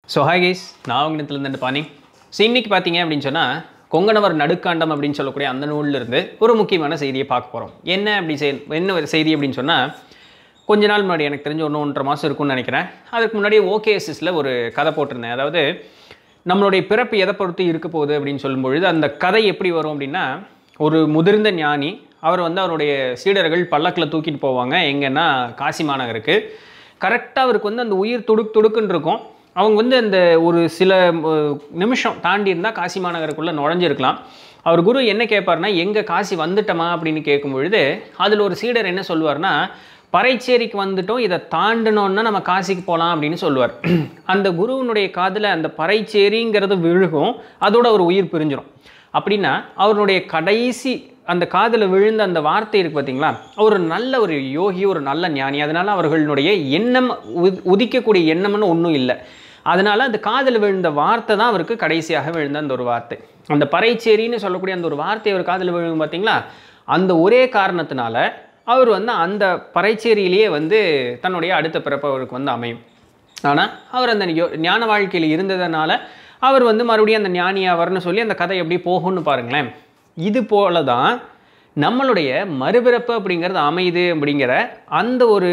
so hi guys நான் உங்களிடத்துலேருந்து பாணி so இன்னைக்கு பார்த்தீங்க அப்படின்னு சொன்னால் கொங்கணவர் நடுக்காண்டம் அப்படின்னு சொல்லக்கூடிய அந்த நூல்ல இருந்து ஒரு முக்கியமான செய்தியை பார்க்க போகிறோம் என்ன அப்படி செய் என்ன ஒரு செய்தி அப்படின்னு சொன்னால் கொஞ்ச நாள் முன்னாடி எனக்கு தெரிஞ்ச ஒன்று ஒன்றரை மாதம் இருக்கும்னு நினைக்கிறேன் அதுக்கு முன்னாடி ஓகேஎஸ்எஸில் ஒரு கதை போட்டிருந்தேன் அதாவது நம்மளுடைய பிறப்பு எதை பொறுத்து இருக்க போகுது அப்படின்னு சொல்லும் பொழுது அந்த கதை எப்படி வரும் அப்படின்னா ஒரு முதிர்ந்த ஞானி அவர் வந்து அவருடைய சீடர்கள் பல்லக்கில் தூக்கிட்டு போவாங்க எங்கன்னா காசி மாநகருக்கு கரெக்டாக அவருக்கு வந்து அந்த உயிர் துடுக் துடுக்குன்னு இருக்கும் அவங்க வந்து அந்த ஒரு சில அஹ், நிமிஷம் தாண்டி இருந்தால் காசி மாநகருக்குள்ளே நுழைஞ்சிருக்கலாம் அவர் குரு என்ன கேட்பார்னா எங்கே காசி வந்துட்டோமா அப்படின்னு கேட்கும் பொழுது அதில் ஒரு சீடர் என்ன சொல்லுவார்னா பறைச்சேரிக்கு வந்துட்டோம் இதை தாண்டினோன்னா நம்ம காசிக்கு போகலாம் அப்படின்னு சொல்லுவார் அந்த குருவினுடைய காதில் அந்த பறைச்சேரிங்கிறது விழுகும் அதோட ஒரு உயிர் பிரிஞ்சிடும் அப்படின்னா அவருடைய கடைசி அந்த காதில் விழுந்த அந்த வார்த்தை இருக்கு பார்த்தீங்களா ஒரு நல்ல ஒரு யோகி ஒரு நல்ல ஞானி அதனால அவர்களுடைய எண்ணம் உதி- உதிக்கக்கூடிய எண்ணம்னு ஒன்றும் இல்லை அதனால அந்த காதில் விழுந்த வார்த்தை தான் அவருக்கு கடைசியாக விழுந்த அந்த ஒரு வார்த்தை அந்த பறைச்சேரின்னு சொல்லக்கூடிய அந்த ஒரு வார்த்தை அவர் காதில் விழுகும் பார்த்தீங்களா அந்த ஒரே காரணத்தினால அவர் வந்து அந்த பறைச்சேரியிலேயே வந்து தன்னுடைய அடுத்த பிறப்பு அவருக்கு வந்து அமையும் ஆனால் அவர் அந்த யோ- ஞான வாழ்க்கையில் இருந்ததுனால அவர் வந்து மறுபடியும் அந்த ஞானியாவர்னு சொல்லி அந்த கதை எப்படி போகும்னு பாருங்களேன் இது போல தான் நம்மளுடைய மறுபிறப்பு அப்படிங்கிறது அமையுது அப்படிங்கிற அந்த ஒரு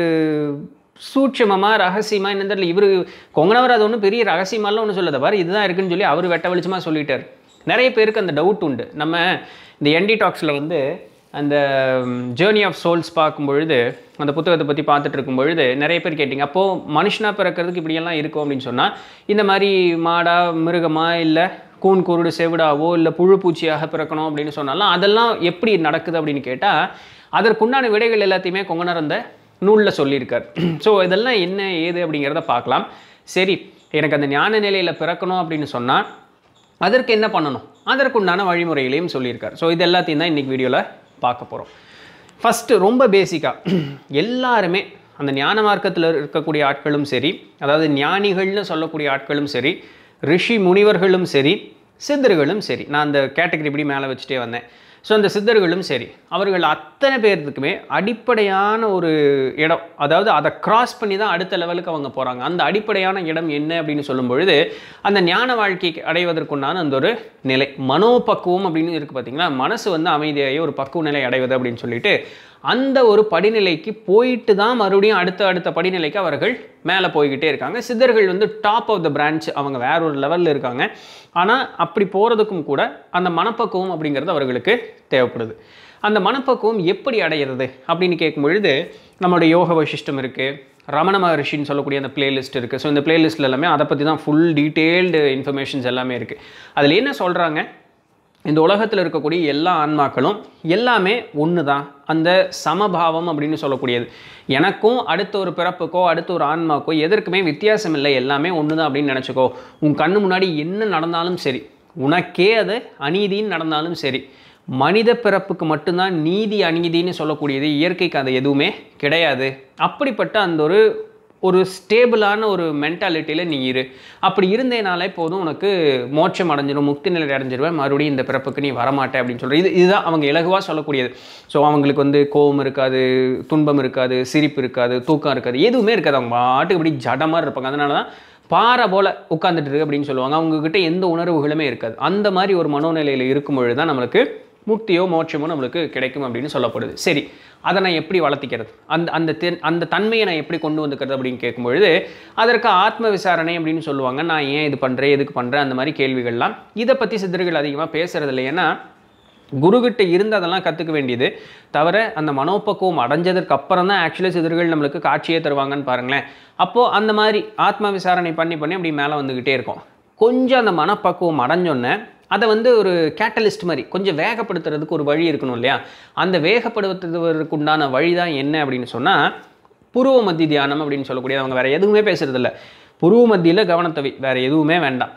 சூட்சமமாக ரகசியமாக என்ன தெரியல இவர் கொங்கனவர் அது ஒன்றும் பெரிய ரகசியமாலாம் ஒன்றும் சொல்லத பாரு இதுதான் இருக்குன்னு சொல்லி அவர் வெட்ட வெளிச்சமாக சொல்லிட்டார் நிறைய பேருக்கு அந்த டவுட் உண்டு நம்ம இந்த என்டி டாக்ஸில் வந்து அந்த ஜேர்னி ஆஃப் சோல்ஸ் பார்க்கும் பொழுது அந்த புத்தகத்தை பற்றி பார்த்துட்டு இருக்கும் பொழுது நிறைய பேர் கேட்டிங்க அப்போது மனுஷனாக பிறக்கிறதுக்கு இப்படியெல்லாம் இருக்கும் அப்படின்னு சொன்னால் இந்த மாதிரி மாடா மிருகமா இல்லை கூன் குருடு செவிடாவோ இல்லை புழு பூச்சியாக பிறக்கணும் அப்படின்னு சொன்னாலும் அதெல்லாம் எப்படி நடக்குது அப்படின்னு கேட்டால் அதற்குண்டான விடைகள் எல்லாத்தையுமே கொங்கனர் அந்த நூலில் சொல்லியிருக்கார் ஸோ இதெல்லாம் என்ன ஏது அப்படிங்கிறத பார்க்கலாம் சரி எனக்கு அந்த ஞான நிலையில் பிறக்கணும் அப்படின்னு சொன்னால் அதற்கு என்ன பண்ணணும் அதற்குண்டான வழிமுறைகளையும் சொல்லியிருக்கார் ஸோ இது எல்லாத்தையும் தான் இன்றைக்கி வீடியோவில் பார்க்க போகிறோம் ஃபஸ்ட்டு ரொம்ப பேசிக்காக எல்லாருமே அந்த ஞான மார்க்கத்தில் இருக்கக்கூடிய ஆட்களும் சரி அதாவது ஞானிகள்னு சொல்லக்கூடிய ஆட்களும் சரி ரிஷி முனிவர்களும் சரி சித்தர்களும் சரி நான் அந்த கேட்டகரி இப்படி மேலே வச்சுட்டே வந்தேன் ஸோ அந்த சித்தர்களும் சரி அவர்கள் அத்தனை பேர்த்துக்குமே அடிப்படையான ஒரு இடம் அதாவது அதை கிராஸ் பண்ணி தான் அடுத்த லெவலுக்கு அவங்க போகிறாங்க அந்த அடிப்படையான இடம் என்ன அப்படின்னு சொல்லும் பொழுது அந்த ஞான வாழ்க்கைக்கு அடைவதற்குண்டான அந்த ஒரு நிலை மனோபக்குவம் அப்படின்னு இருக்குது பார்த்தீங்களா மனசு வந்து அமைதியாகி ஒரு பக்குவ நிலை அடைவது அப்படின்னு சொல்லிட்டு அந்த ஒரு படிநிலைக்கு போயிட்டு தான் மறுபடியும் அடுத்த அடுத்த படிநிலைக்கு அவர்கள் மேலே போய்கிட்டே இருக்காங்க சித்தர்கள் வந்து டாப் ஆஃப் த பிரான்ச் அவங்க வேற ஒரு லெவலில் இருக்காங்க ஆனால் அப்படி போகிறதுக்கும் கூட அந்த மனப்பக்குவம் அப்படிங்கிறது அவர்களுக்கு தேவைப்படுது அந்த மனப்பக்குவம் எப்படி அடையிறது அப்படின்னு கேட்கும் பொழுது நம்மளுடைய யோக வசிஷ்டம் இருக்குது ரமண மகரிஷின்னு சொல்லக்கூடிய அந்த பிளேலிஸ்ட் இருக்குது ஸோ இந்த பிளேலிஸ்ட்டில் எல்லாமே அதை பற்றி தான் ஃபுல் டீட்டெயில்டு இன்ஃபர்மேஷன்ஸ் எல்லாமே இருக்குது அதில் என்ன சொல்கிறாங்க இந்த உலகத்தில் இருக்கக்கூடிய எல்லா ஆன்மாக்களும் எல்லாமே ஒன்று தான் அந்த சமபாவம் அப்படின்னு சொல்லக்கூடியது எனக்கும் அடுத்த ஒரு பிறப்புக்கோ அடுத்த ஒரு ஆன்மாக்கோ எதற்குமே வித்தியாசம் இல்லை எல்லாமே ஒன்று தான் அப்படின்னு நினச்சிக்கோ உன் கண்ணு முன்னாடி என்ன நடந்தாலும் சரி உனக்கே அது அநீதின்னு நடந்தாலும் சரி மனித பிறப்புக்கு மட்டும்தான் நீதி அநீதின்னு சொல்லக்கூடியது இயற்கைக்கு அது எதுவுமே கிடையாது அப்படிப்பட்ட அந்த ஒரு ஒரு ஸ்டேபிளான ஒரு மென்டாலிட்டியில் நீ இரு அப்படி இருந்தேனாலே போதும் உனக்கு மோட்சம் அடைஞ்சிடும் முக்தி நிலை அடைஞ்சிருவேன் மறுபடியும் இந்த பிறப்புக்கு நீ வரமாட்டே அப்படின்னு சொல்கிற இது இதுதான் அவங்க இலகுவாக சொல்லக்கூடியது ஸோ அவங்களுக்கு வந்து கோபம் இருக்காது துன்பம் இருக்காது சிரிப்பு இருக்காது தூக்கம் இருக்காது எதுவுமே இருக்காது அவங்க பாட்டுக்கு இப்படி ஜடமாக இருப்பாங்க அதனால தான் பாறை போல் உட்காந்துட்டு இருக்கு அப்படின்னு சொல்லுவாங்க அவங்கக்கிட்ட எந்த உணர்வுகளுமே இருக்காது அந்த மாதிரி ஒரு மனோநிலையில் இருக்கும் பொழுது தான் நம்மளுக்கு முக்தியோ மோட்சமோ நம்மளுக்கு கிடைக்கும் அப்படின்னு சொல்லப்படுது சரி அதை நான் எப்படி வளர்த்திக்கிறது அந்த அந்த தென் அந்த தன்மையை நான் எப்படி கொண்டு வந்துக்கிறது அப்படின்னு கேட்கும்பொழுது அதற்கு ஆத்ம விசாரணை அப்படின்னு சொல்லுவாங்க நான் ஏன் இது பண்ணுறேன் எதுக்கு பண்ணுறேன் அந்த மாதிரி கேள்விகள்லாம் இதை பற்றி சித்தர்கள் அதிகமாக பேசுறது இல்லை ஏன்னா குருகிட்ட இருந்து அதெல்லாம் கற்றுக்க வேண்டியது தவிர அந்த மனோபக்குவம் அடைஞ்சதற்கு அப்புறம் தான் ஆக்சுவலி சிதர்கள் நம்மளுக்கு காட்சியே தருவாங்கன்னு பாருங்களேன் அப்போது அந்த மாதிரி ஆத்ம விசாரணை பண்ணி பண்ணி அப்படி மேலே வந்துக்கிட்டே இருக்கும் கொஞ்சம் அந்த மனப்பக்குவம் அடைஞ்சோன்னே அதை வந்து ஒரு கேட்டலிஸ்ட் மாதிரி கொஞ்சம் வேகப்படுத்துறதுக்கு ஒரு வழி இருக்கணும் இல்லையா அந்த வேகப்படுத்துவதற்கு உண்டான வழி தான் என்ன அப்படின்னு சொன்னால் புருவ மத்தி தியானம் அப்படின்னு சொல்லக்கூடிய அவங்க வேறு எதுவுமே பேசுறதில்ல புருவ மத்தியில் கவனத்தவை வேறு எதுவுமே வேண்டாம்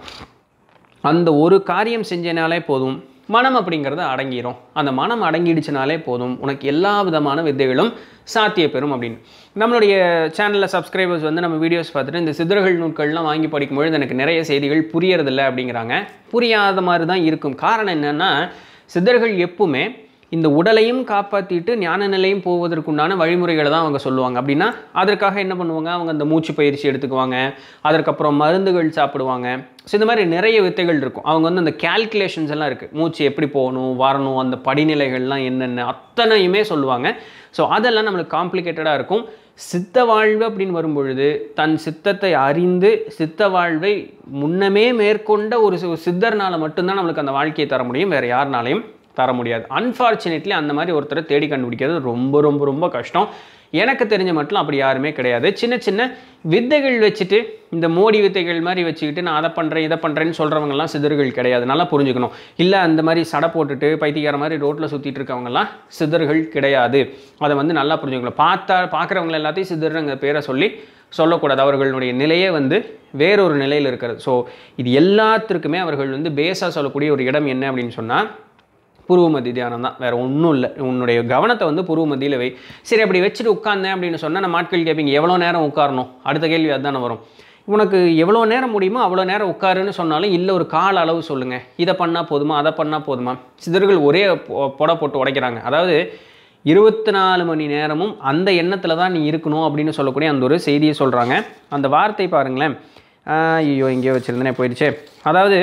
அந்த ஒரு காரியம் செஞ்சனாலே போதும் மனம் அப்படிங்கிறது அடங்கிரும் அந்த மனம் அடங்கிடுச்சுனாலே போதும் உனக்கு எல்லா விதமான வித்தைகளும் சாத்தியப்பெறும் அப்படின்னு நம்மளுடைய சேனலில் சப்ஸ்கிரைபர்ஸ் வந்து நம்ம வீடியோஸ் பார்த்துட்டு இந்த சிதறகள் நூட்கள்லாம் வாங்கி படிக்கும்பொழுது எனக்கு நிறைய செய்திகள் புரியறதில்ல அப்படிங்கிறாங்க புரியாத மாதிரி தான் இருக்கும் காரணம் என்னென்னா சித்தர்கள் எப்பவுமே இந்த உடலையும் காப்பாற்றிட்டு ஞான நிலையும் போவதற்குண்டான வழிமுறைகளை தான் அவங்க சொல்லுவாங்க அப்படின்னா அதற்காக என்ன பண்ணுவாங்க அவங்க அந்த மூச்சு பயிற்சி எடுத்துக்குவாங்க அதற்கப்புறம் மருந்துகள் சாப்பிடுவாங்க ஸோ இந்த மாதிரி நிறைய வித்தைகள் இருக்கும் அவங்க வந்து அந்த கேல்குலேஷன்ஸ் எல்லாம் இருக்குது மூச்சு எப்படி போகணும் வரணும் அந்த படிநிலைகள்லாம் என்னென்ன அத்தனையுமே சொல்லுவாங்க ஸோ அதெல்லாம் நம்மளுக்கு காம்ப்ளிகேட்டடாக இருக்கும் சித்த வாழ்வு அப்படின்னு வரும்பொழுது தன் சித்தத்தை அறிந்து சித்த வாழ்வை முன்னமே மேற்கொண்ட ஒரு சி- சித்தர்னால மட்டும்தான் நம்மளுக்கு அந்த வாழ்க்கையை தர முடியும் வேறு யாருனாலையும் தர முடியாது அன்ஃபார்ச்சுனேட்லி அந்த மாதிரி ஒருத்தரை தேடி கண்டுபிடிக்கிறது ரொம்ப ரொம்ப ரொம்ப கஷ்டம் எனக்கு தெரிஞ்ச மட்டும் அப்படி யாருமே கிடையாது சின்ன சின்ன வித்தைகள் வச்சுட்டு இந்த மோடி வித்தைகள் மாதிரி வச்சுக்கிட்டு நான் அதை பண்ணுறேன் இதை பண்ணுறேன்னு சொல்கிறவங்கலாம் சித்தர்கள் கிடையாது நல்லா புரிஞ்சுக்கணும் இல்லை அந்த மாதிரி சடை போட்டுட்டு பைத்தியக்கார மாதிரி ரோட்டில் சுற்றிட்டு இருக்கவங்கலாம் சித்தர்கள் கிடையாது அதை வந்து நல்லா புரிஞ்சுக்கணும் பார்த்தா பார்க்குறவங்க எல்லாத்தையும் சித்தர்ங்கிற பேரை சொல்லி சொல்லக்கூடாது அவர்களுடைய நிலையே வந்து வேறொரு நிலையில் இருக்கிறது ஸோ இது எல்லாத்திற்குமே அவர்கள் வந்து பேஸாக சொல்லக்கூடிய ஒரு இடம் என்ன அப்படின்னு சொன்னால் புருவ மத்தி தியானம் தான் வேறு ஒன்றும் இல்லை உன்னுடைய கவனத்தை வந்து புருவ மத்தியில் வை சரி அப்படி வச்சுட்டு உட்கார்ந்தேன் அப்படின்னு சொன்னால் நம்ம ஆட்கள் கேட்பீங்க எவ்வளோ நேரம் உட்காரணும் அடுத்த கேள்வி அதுதானே வரும் உனக்கு எவ்வளோ நேரம் முடியுமோ அவ்வளோ நேரம் உட்காருன்னு சொன்னாலும் இல்லை ஒரு கால அளவு சொல்லுங்கள் இதை பண்ணால் போதுமா அதை பண்ணால் போதுமா சிதர்கள் ஒரே பொ- பொட போட்டு உடைக்கிறாங்க அதாவது இருபத்தி நாலு மணி நேரமும் அந்த எண்ணத்தில் தான் நீ இருக்கணும் அப்படின்னு சொல்லக்கூடிய அந்த ஒரு செய்தியை சொல்கிறாங்க அந்த வார்த்தை பாருங்களேன் ஆஹ் ஐயோ எங்கேயோ வச்சுருந்தேனே போயிடுச்சே அதாவது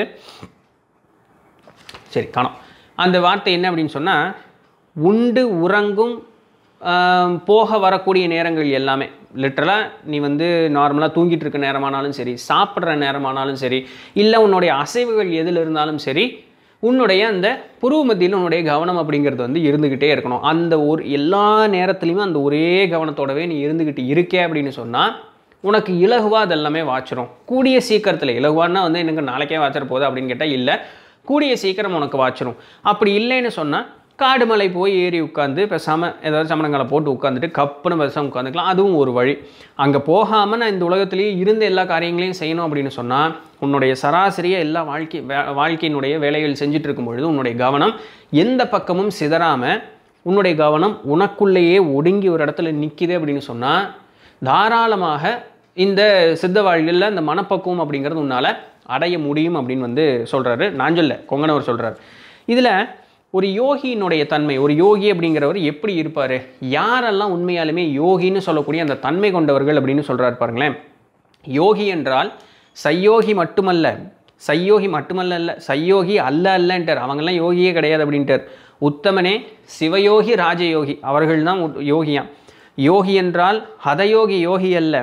சரி காணோம் அந்த வார்த்தை என்ன அப்படின்னு சொன்னால் உண்டு உறங்கும் ஆம், போக வரக்கூடிய நேரங்கள் எல்லாமே லிட்டரலாக நீ வந்து நார்மலாக தூங்கிட்டு இருக்க நேரமானாலும் சரி சாப்பிட்ற நேரமானாலும் சரி இல்லை உன்னுடைய அசைவுகள் எதில் இருந்தாலும் சரி உன்னுடைய அந்த புருவ மத்தியில் உன்னுடைய கவனம் அப்படிங்கிறது வந்து இருந்துக்கிட்டே இருக்கணும் அந்த ஒரு எல்லா நேரத்துலையுமே அந்த ஒரே கவனத்தோடவே நீ இருந்துக்கிட்டு இருக்கே அப்படின்னு சொன்னால் உனக்கு இலகுவாக அதெல்லாமே வாச்சிரும் கூடிய சீக்கிரத்தில் இலகுவான்னா வந்து எனக்கு நாளைக்கே வாச்சிட போகுது அப்படின்னு கேட்டால் இல்லை கூடிய சீக்கிரம் உனக்கு வாச்சிரும் அப்படி இல்லைன்னு சொன்னால் காடு மலை போய் ஏறி உட்காந்து பேசாமல் ஏதாவது சமணங்களை போட்டு உட்காந்துட்டு கப்புன்னு பேசாமல் உட்காந்துக்கலாம் அதுவும் ஒரு வழி அங்கே போகாமல் நான் இந்த உலகத்திலேயே இருந்த எல்லா காரியங்களையும் செய்யணும் அப்படின்னு சொன்னால் உன்னுடைய சராசரியாக எல்லா வாழ்க்கை வே வாழ்க்கையினுடைய வேலைகள் செஞ்சுட்டு இருக்கும் பொழுது உன்னுடைய கவனம் எந்த பக்கமும் சிதறாமல் உன்னுடைய கவனம் உனக்குள்ளேயே ஒடுங்கி ஒரு இடத்துல நிற்கிது அப்படின்னு சொன்னால் தாராளமாக இந்த சித்த வாழ்வில் இந்த மனப்பக்குவம் அப்படிங்கிறது உன்னால் அடைய முடியும் அப்படின்னு வந்து சொல்கிறாரு நான் சொல்ல கொங்கனவர் சொல்கிறார் இதில் ஒரு யோகியினுடைய தன்மை ஒரு யோகி அப்படிங்கிறவர் எப்படி இருப்பார் யாரெல்லாம் உண்மையாலுமே யோகின்னு சொல்லக்கூடிய அந்த தன்மை கொண்டவர்கள் அப்படின்னு சொல்கிறார் பாருங்களேன் யோகி என்றால் சையோகி மட்டுமல்ல சையோகி மட்டுமல்ல அல்ல சையோகி அல்ல அல்லன்ட்டார் அவங்கெல்லாம் யோகியே கிடையாது அப்படின்ட்டார் உத்தமனே சிவயோகி ராஜயோகி அவர்கள் தான் யோகியாம் யோகி என்றால் ஹதயோகி யோகி அல்ல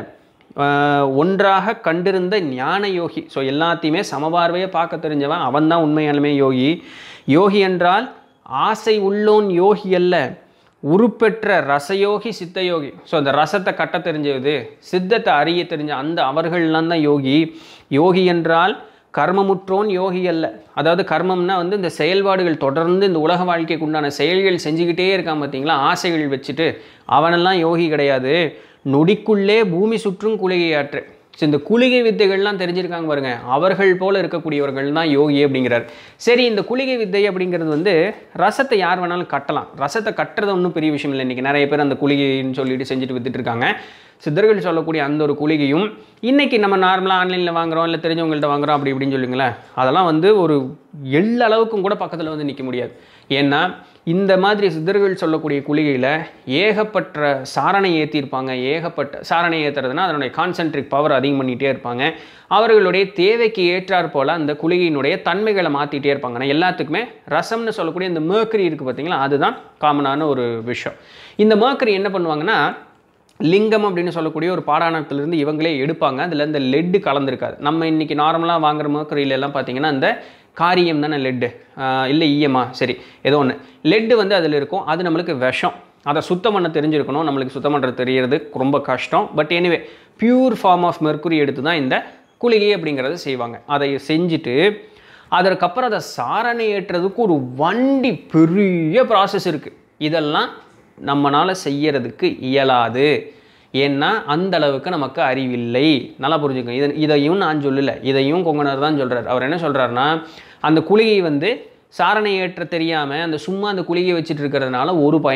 ஆஹ் ஒன்றாக கண்டிருந்த ஞான யோகி ஸோ எல்லாத்தையுமே சமபார்வையை பார்க்க தெரிஞ்சவன் அவன் தான் உண்மையாலுமே யோகி யோகி என்றால் ஆசை உள்ளோன் யோகி அல்ல உருப்பெற்ற ரசயோகி சித்தயோகி ஸோ அந்த ரசத்தை கட்ட தெரிஞ்சது சித்தத்தை அறிய தெரிஞ்ச அந்த அவர்கள்லாம் தான் யோகி யோகி என்றால் கர்மமுற்றோன் யோகி அல்ல அதாவது கர்மம்னா வந்து இந்த செயல்பாடுகள் தொடர்ந்து இந்த உலக வாழ்க்கைக்கு உண்டான செயல்கள் செஞ்சுக்கிட்டே இருக்கான் பார்த்தீங்களா ஆசைகள் வச்சுட்டு அவனெல்லாம் யோகி கிடையாது நொடிக்குள்ளே பூமி சுற்றும் குளிகையாற்று ஸோ இந்த குளிகை வித்தைகள்லாம் தெரிஞ்சிருக்காங்க பாருங்க அவர்கள் போல இருக்கக்கூடியவர்கள் தான் யோகி அப்படிங்கிறார் சரி இந்த குளிகை வித்தை அப்படிங்கிறது வந்து ரசத்தை யார் வேணாலும் கட்டலாம் ரசத்தை கட்டுறது ஒன்றும் பெரிய விஷயம் இல்லை இன்றைக்கி நிறைய பேர் அந்த குளிகைன்னு சொல்லிட்டு செஞ்சுட்டு வித்துட்டு இருக்காங்க சித்தர்கள் சொல்லக்கூடிய அந்த ஒரு குளிகையும் இன்னைக்கு நம்ம நார்மலாக ஆன்லைனில் வாங்குறோம் இல்லை தெரிஞ்சவங்கள்ட்ட வாங்குறோம் அப்படி இப்படின்னு சொல்லுங்களேன் அதெல்லாம் வந்து ஒரு எள்ளளவுக்கும் கூட பக்கத்தில் வந்து நிற்க முடியாது ஏன்னா இந்த மாதிரி சித்தர்கள் சொல்லக்கூடிய குளிகையில் ஏகப்பட்ட சாரணை ஏற்றிருப்பாங்க ஏகப்பட்ட சாரணை ஏற்றுறதுனா அதனுடைய கான்சென்ட்ரிக் பவர் அதிகம் பண்ணிகிட்டே இருப்பாங்க அவர்களுடைய தேவைக்கு ஏற்றாற் போல் அந்த குளிகையினுடைய தன்மைகளை மாற்றிட்டே இருப்பாங்க ஆனால் எல்லாத்துக்குமே ரசம்னு சொல்லக்கூடிய இந்த மேர்க்கரி இருக்குது பார்த்தீங்களா அதுதான் காமனான ஒரு விஷயம் இந்த மேர்க்கரி என்ன பண்ணுவாங்கன்னா லிங்கம் அப்படின்னு சொல்லக்கூடிய ஒரு பாடாணத்திலிருந்து இவங்களே எடுப்பாங்க அதில் இந்த லெட்டு கலந்துருக்காது நம்ம இன்றைக்கி நார்மலாக வாங்குற mercuryல எல்லாம் பார்த்தீங்கன்னா இந்த காரியம் தானே லெட்டு இல்லை ஈயமா சரி ஏதோ ஒன்று லெட்டு வந்து அதில் இருக்கும் அது நம்மளுக்கு விஷம் அதை சுத்தம் பண்ண தெரிஞ்சிருக்கணும் நம்மளுக்கு சுத்தம் பண்ணுறது தெரியறது ரொம்ப கஷ்டம் but anyway pure form of mercury எடுத்து தான் இந்த குளிகை அப்படிங்கிறத செய்வாங்க அதை செஞ்சுட்டு அதற்கப்புறம் அதை சாரணை ஏற்றுறதுக்கு ஒரு வண்டி பெரிய ப்ராசஸ் இருக்குது இதெல்லாம் நம்மளால் செய்யறதுக்கு இயலாது ஏன்னா அந்த அளவுக்கு நமக்கு அறிவில்லை நல்லா புரிஞ்சுக்கோங்க இதை இதையும் நான் சொல்லலை இதையும் கொங்கனர் தான் சொல்கிறார் அவர் என்ன சொல்கிறாருன்னா அந்த குளிகை வந்து சாரணை ஏற்ற தெரியாமல் அந்த சும்மா அந்த குளிகை வச்சுட்டு இருக்கிறதுனால ஒரு பயனும்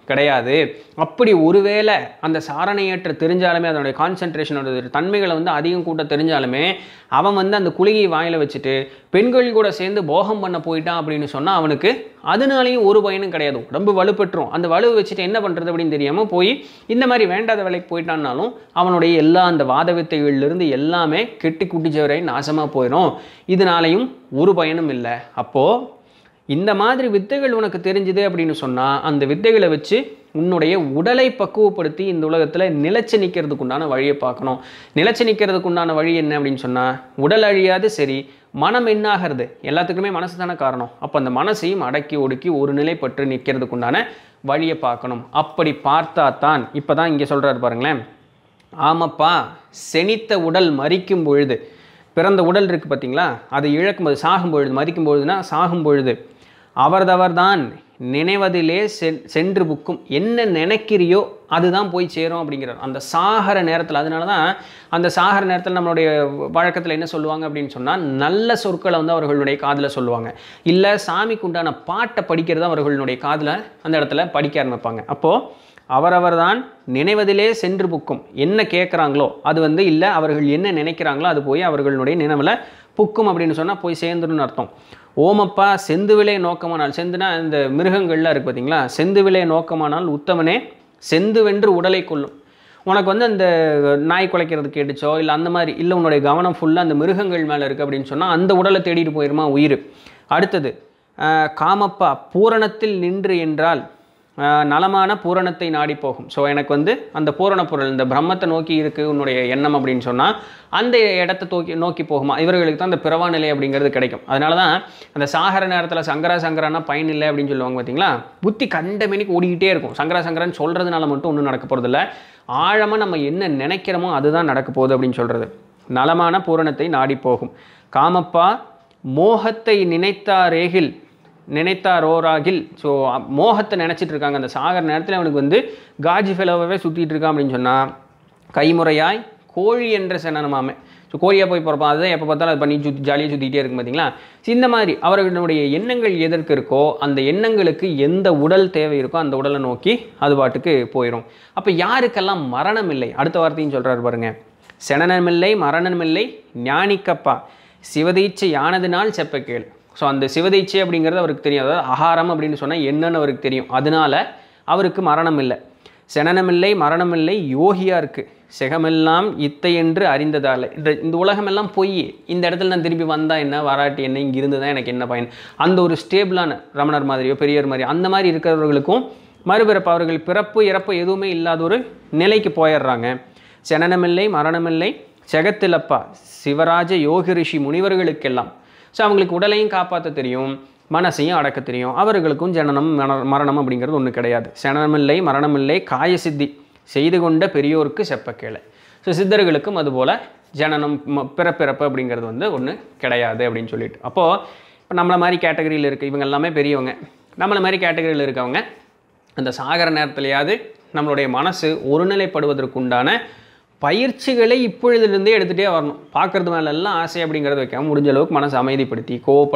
கிடையாது அப்படி ஒருவேளை அந்த சாரணையற்ற தெரிஞ்சாலுமே அதனுடைய கான்சன்ட்ரேஷனோட தன்மைகளை வந்து அதிகம் கூட்ட தெரிஞ்சாலுமே அவன் வந்து அந்த குளிகையை வாயில வச்சுட்டு பெண்கள் கூட சேர்ந்து போகம் பண்ண போயிட்டான் அப்படின்னு சொன்னால் அவனுக்கு அதனாலையும் ஒரு பயனும் கிடையாது உடம்பு வலுப்பெற்றும் அந்த வலுவை வச்சுட்டு என்ன பண்ணுறது அப்படின்னு தெரியாமல் போய் இந்த மாதிரி வேண்டாத வேலைக்கு போயிட்டான்னாலும் அவனுடைய எல்லா அந்த வாத வித்தைகள்லேருந்து எல்லாமே கெட்டி குட்டிச்சவரை நாசமாக போயிடும் இதனாலையும் ஒரு பயனும் இல்லை அப்போது இந்த மாதிரி வித்தைகள் உனக்கு தெரிஞ்சுது அப்படின்னு சொன்னால் அந்த வித்தைகளை வச்சு உன்னுடைய உடலை பக்குவப்படுத்தி இந்த உலகத்தில் நிலைச்சு நிற்கிறதுக்கு உண்டான வழியை பார்க்கணும் நிலைச்சு நிற்கிறதுக்கு உண்டான வழி என்ன அப்படின்னு சொன்னால் உடல் அழியாது சரி மனம் என்னாகிறது எல்லாத்துக்குமே மனசு தானே காரணம் அப்போ அந்த மனசையும் அடக்கி ஒடுக்கி ஒரு நிலைப்பட்டு நிற்கிறதுக்கு உண்டான வழியை பார்க்கணும் அப்படி பார்த்தா தான் இப்போ தான் இங்கே சொல்கிறாரு பாருங்களேன் ஆமாப்பா செனித்த உடல் மறிக்கும் பொழுது பிறந்த உடல் இருக்குது பார்த்தீங்களா அதை இழக்கும்போது சாகும் பொழுது மறிக்கும் பொழுதுனா சாகும் பொழுது அவர்தவர்தான் நினைவதிலே சென் சென்று புக்கும் என்ன நினைக்கிறியோ அதுதான் போய் சேரும் அப்படிங்கிறார் அந்த சாகர நேரத்தில் அதனால தான் அந்த சாகர நேரத்தில் நம்மளுடைய வழக்கத்தில் என்ன சொல்லுவாங்க அப்படின்னு சொன்னால் நல்ல சொற்களை வந்து அவர்களுடைய காதில் சொல்லுவாங்க இல்லை சாமிக்கு உண்டான பாட்டை படிக்கிறது அவர்களுடைய காதில் அந்த இடத்துல படிக்க ஆரம்பிப்பாங்க அப்போது அவரவர் தான் நினைவதிலே சென்று புக்கும் என்ன கேட்குறாங்களோ அது வந்து இல்லை அவர்கள் என்ன நினைக்கிறாங்களோ அது போய் அவர்களுடைய நினைவில் புக்கும் அப்படின்னு சொன்னால் போய் சேர்ந்துருன்னு அர்த்தம் ஓமப்பா செந்துவிலே நோக்கமானால் செந்துனா இந்த மிருகங்கள்லாம் இருக்குது பார்த்தீங்களா செந்துவிலே நோக்கமானால் உத்தமனே செந்துவென்று உடலை கொள்ளும் உனக்கு வந்து அந்த நாய் குலைக்கிறது கேட்டுச்சோ இல்லை அந்த மாதிரி இல்லை உன்னுடைய கவனம் ஃபுல்லாக அந்த மிருகங்கள் மேலே இருக்குது அப்படின்னு சொன்னால் அந்த உடலை தேடிட்டு போயிருமா உயிர் அடுத்தது ஆஹ், காமப்பா பூரணத்தில் நின்று என்றால் ஆஹ், நலமான பூரணத்தை நாடி போகும் ஸோ எனக்கு வந்து அந்த பூரண பொருள் இந்த பிரம்மத்தை நோக்கி இருக்குது உன்னுடைய எண்ணம் அப்படின்னு சொன்னால் அந்த இடத்தை தோக்கி நோக்கி போகுமா இவர்களுக்கு தான் அந்த பிறவா நிலை அப்படிங்கிறது கிடைக்கும் அதனால தான் அந்த சாகர நேரத்தில் சங்கரா சங்கரானா பயன் இல்லை அப்படின்னு சொல்லுவாங்க பார்த்தீங்களா புத்தி கண்ட மணிக்கு ஓடிக்கிட்டே இருக்கும் சங்கரா சங்கரான்னு சொல்கிறதுனால மட்டும் ஒன்றும் நடக்க போகிறதில்ல ஆழமாக நம்ம என்ன நினைக்கிறோமோ அதுதான் நடக்க போகுது அப்படின்னு சொல்கிறது நலமான பூரணத்தை நாடி போகும் காமப்பா மோகத்தை நினைத்தாரேகில் நினைத்தாரோராகில் ஸோ மோகத்தை நினச்சிட்டு இருக்காங்க அந்த சாகர நேரத்தில் அவனுக்கு வந்து காஜி ஃபெலோவே சுற்றிட்டு இருக்கான் அப்படின்னு சொன்னால் கைமுறையாய் கோழி என்ற சனனமாமே ஸோ கோழியாக போய் பிறப்பான் அதுதான் எப்போ பார்த்தாலும் அது பண்ணி சுற்றி ஜாலியாக சுற்றிக்கிட்டே இருக்கும் பார்த்தீங்களா So, இந்த மாதிரி அவர்களுடைய எண்ணங்கள் எதற்கு இருக்கோ அந்த எண்ணங்களுக்கு எந்த உடல் தேவை இருக்கோ அந்த உடலை நோக்கி அது பாட்டுக்கு போயிடும் அப்போ யாருக்கெல்லாம் மரணம் இல்லை அடுத்த வார்த்தையும் சொல்கிறாரு பாருங்க செனனமில்லை மரணமில்லை ஞானிக்கப்பா சிவதீட்சை யானதினால் செப்ப கேள் ஸோ அந்த சிவதீட்சை அப்படிங்கிறது அவருக்கு தெரியும் அதாவது ஆகாரம் அப்படின்னு சொன்னால் என்னன்னு அவருக்கு தெரியும் அதனால அவருக்கு மரணம் இல்லை செனனமில்லை மரணமில்லை யோகியா இருக்கு செகமெல்லாம் இத்தை என்று அறிந்ததால் இந்த இந்த உலகமெல்லாம் பொய் இந்த இடத்துல நான் திருப்பி வந்தா என்ன வராட்டி என்ன இங்கே இருந்து தான் எனக்கு என்ன பயன் அந்த ஒரு ஸ்டேபிளான ரமணர் மாதிரியோ பெரியவர் மாதிரி அந்த மாதிரி இருக்கிறவர்களுக்கும் மறுபிறப்பு அவர்கள் பிறப்பு இறப்பு எதுவுமே இல்லாத ஒரு நிலைக்கு போயிடுறாங்க செனனமில்லை மரணமில்லை செகத்திலப்பா சிவராஜ யோகி ரிஷி முனிவர்களுக்கெல்லாம் ஸோ அவங்களுக்கு உடலையும் காப்பாற்ற தெரியும் மனசையும் அடக்க தெரியும் அவர்களுக்கும் ஜனனம் மரண- மரணம் அப்படிங்கிறது ஒன்று கிடையாது சனனமில்லை மரணமில்லை காய சித்தி செய்து கொண்ட பெரியோருக்கு செப்பக்கேளை ஸோ சித்தர்களுக்கும் அதுபோல் ஜனனம் ம- பிறப்பிறப்பு அப்படிங்கிறது வந்து ஒன்று கிடையாது அப்படின்னு சொல்லிட்டு அப்போது இப்போ நம்மளை மாதிரி கேட்டகரியில் இருக்க இவங்க எல்லாமே பெரியவங்க நம்மளை மாதிரி கேட்டகரியில் இருக்கவங்க அந்த சாகர நேரத்துலையாவது நம்மளுடைய மனசு ஒருநிலைப்படுவதற்குண்டான பயிற்சிகளை இப்பொழுதிலிருந்தே எடுத்துகிட்டே வரணும் பார்க்குறது மேலெல்லாம் ஆசை அப்படிங்கிறத வைக்காம முடிஞ்ச அளவுக்கு மனசை அமைதிப்படுத்தி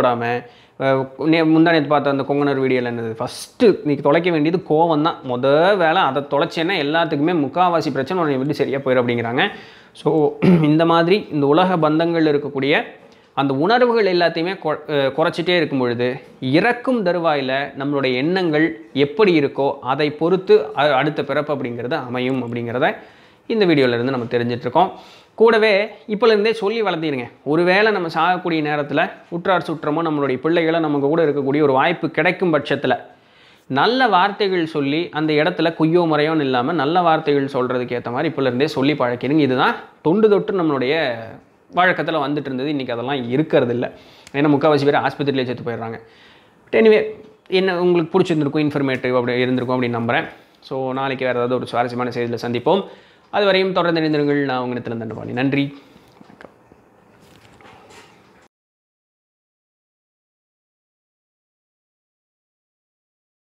கோவப்படாமல் முந்தானத்து பார்த்த அந்த கொங்கனர் வீடியோவில் என்னது ஃபஸ்ட்டு நீ தொலைக்க வேண்டியது கோவம் தான் முத வேலை அதை தொலைச்சேன்னா எல்லாத்துக்குமே முக்காவாசி பிரச்சனை உன்னை விட்டு சரியாக போயிடும் அப்படிங்கிறாங்க ஸோ இந்த மாதிரி இந்த உலக பந்தங்கள் இருக்கக்கூடிய அந்த உணர்வுகள் எல்லாத்தையுமே கொ- அஹ் குறைச்சிட்டே இருக்கும் பொழுது இறக்கும் தருவாயில் நம்மளுடைய எண்ணங்கள் எப்படி இருக்கோ அதை பொறுத்து அ- அடுத்த பிறப்பு அப்படிங்கிறது அமையும் அப்படிங்கிறத இந்த வீடியோல இருந்து நம்ம தெரிஞ்சிட்டு இருக்கோம் கூடவே இப்போலேருந்தே சொல்லி வளர்த்திடுங்க ஒருவேளை நம்ம சாகக்கூடிய நேரத்தில் உற்றார் சுற்றமோ நம்மளுடைய பிள்ளைகளை நமக்கு கூட இருக்கக்கூடிய ஒரு வாய்ப்பு கிடைக்கும் பட்சத்தில் நல்ல வார்த்தைகள் சொல்லி அந்த இடத்துல குய்யோ முறையோன்னு இல்லாமல் நல்ல வார்த்தைகள் சொல்கிறதுக்கு ஏற்ற மாதிரி இப்போலேருந்தே சொல்லி பழக்கிடுங்க இதுதான் தொண்டு தொட்டு நம்மளுடைய வழக்கத்தில் வந்துட்டு இருந்தது இன்றைக்கி அதெல்லாம் இருக்கிறது இல்லை ஏன்னா முக்கால்வாசி பேர் ஆஸ்பத்திரியிலே செத்து போயிடுறாங்க எனிவே என்ன உங்களுக்கு பிடிச்சிருந்திருக்கும் இன்ஃபர்மேட்டிவ் அப்படி இருந்திருக்கும் அப்படின்னு நம்புகிறேன் ஸோ நாளைக்கு வேறு ஏதாவது ஒரு சுவாரஸ்யமான செய்தியில் சந்திப்போம் அதுவரையும் தொடர்ந்து இணைந்திருங்கள் நான் உங்கள் நித்திலந்தண்டபாணி நன்றி